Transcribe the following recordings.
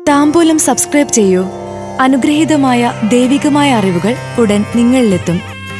താമ്പൂലം subscribe ചെയ്യൂ അനുഗ്രഹീതമായ ദൈവികമായ അറിവുകൾ ഉടൻ നിങ്ങളിലെത്തും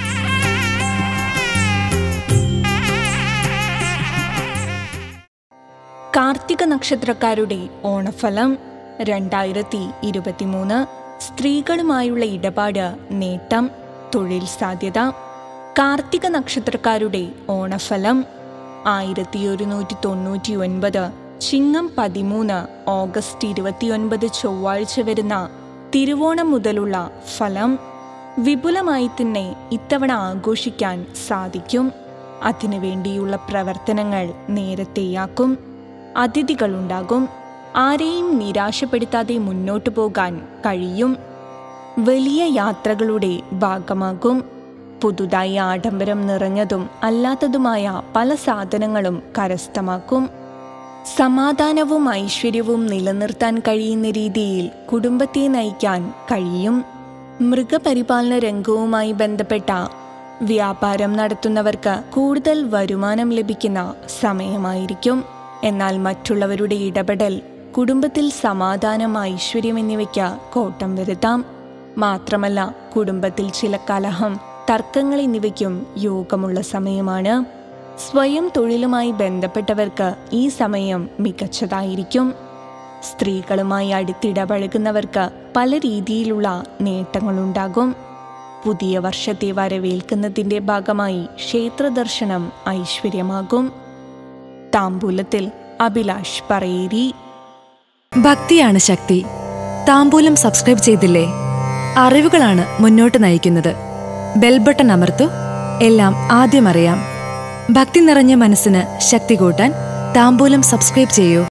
കാർത്തിക നക്ഷത്രക്കാരുടെ ഓണഫലം രണ്ടായിരത്തി ഇരുപത്തിമൂന്ന് സ്ത്രീകളുമായുള്ള ഇടപാട് നേട്ടം തൊഴിൽ സാധ്യത കാർത്തിക നക്ഷത്രക്കാരുടെ ഓണഫലം ആയിരത്തി ഒരുന്നൂറ്റി തൊണ്ണൂറ്റി ഒൻപത് ചിങ്ങം പതിമൂന്ന് ഓഗസ്റ്റ് ഇരുപത്തിയൊൻപത് ചൊവ്വാഴ്ച വരുന്ന തിരുവോണം മുതലുള്ള ഫലം വിപുലമായി തന്നെ ഇത്തവണ ആഘോഷിക്കാൻ സാധിക്കും അതിനുവേണ്ടിയുള്ള പ്രവർത്തനങ്ങൾ നേരത്തെയാക്കും അതിഥികളുണ്ടാകും ആരെയും നിരാശപ്പെടുത്താതെ മുന്നോട്ടു പോകാൻ കഴിയും വലിയ യാത്രകളുടെ ഭാഗമാകും പുതുതായി ആഡംബരം നിറഞ്ഞതും അല്ലാത്തതുമായ പല സാധനങ്ങളും കരസ്ഥമാക്കും സമാധാനവും ഐശ്വര്യവും നിലനിർത്താൻ കഴിയുന്ന രീതിയിൽ കുടുംബത്തെ നയിക്കാൻ കഴിയും മൃഗപരിപാലന രംഗവുമായി ബന്ധപ്പെട്ട വ്യാപാരം നടത്തുന്നവർക്ക് കൂടുതൽ വരുമാനം ലഭിക്കുന്ന സമയമായിരിക്കും എന്നാൽ മറ്റുള്ളവരുടെ ഇടപെടൽ കുടുംബത്തിൽ സമാധാനം ഐശ്വര്യം എന്നിവയ്ക്ക് കോട്ടം വരുത്താം മാത്രമല്ല കുടുംബത്തിൽ ചില കലഹം തർക്കങ്ങൾ എന്നിവയ്ക്കും യോഗമുള്ള സമയമാണ് സ്വയം തൊഴിലുമായി ബന്ധപ്പെട്ടവർക്ക് ഈ സമയം മികച്ചതായിരിക്കും സ്ത്രീകളുമായി അടുത്തിടപഴകുന്നവർക്ക് പല രീതിയിലുള്ള നേട്ടങ്ങളുണ്ടാകും പുതിയ വർഷത്തെ വരവേൽക്കുന്നതിൻ്റെ ഭാഗമായി ക്ഷേത്രദർശനം ഐശ്വര്യമാകും താമ്പൂലത്തിൽ അഭിലാഷ് പറയേരി ഭക്തിയാണ് ശക്തി താമ്പൂലം സബ്സ്ക്രൈബ് ചെയ്തില്ലേ അറിവുകളാണ് മുന്നോട്ട് നയിക്കുന്നത് ബെൽബട്ടൺ അമർത്തു എല്ലാം ആദ്യം അറിയാം ഭക്തി നിറഞ്ഞ മനസ്സിന് ശക്തി കൂട്ടാൻ താമ്പൂലം സബ്സ്ക്രൈബ് ചെയ്യൂ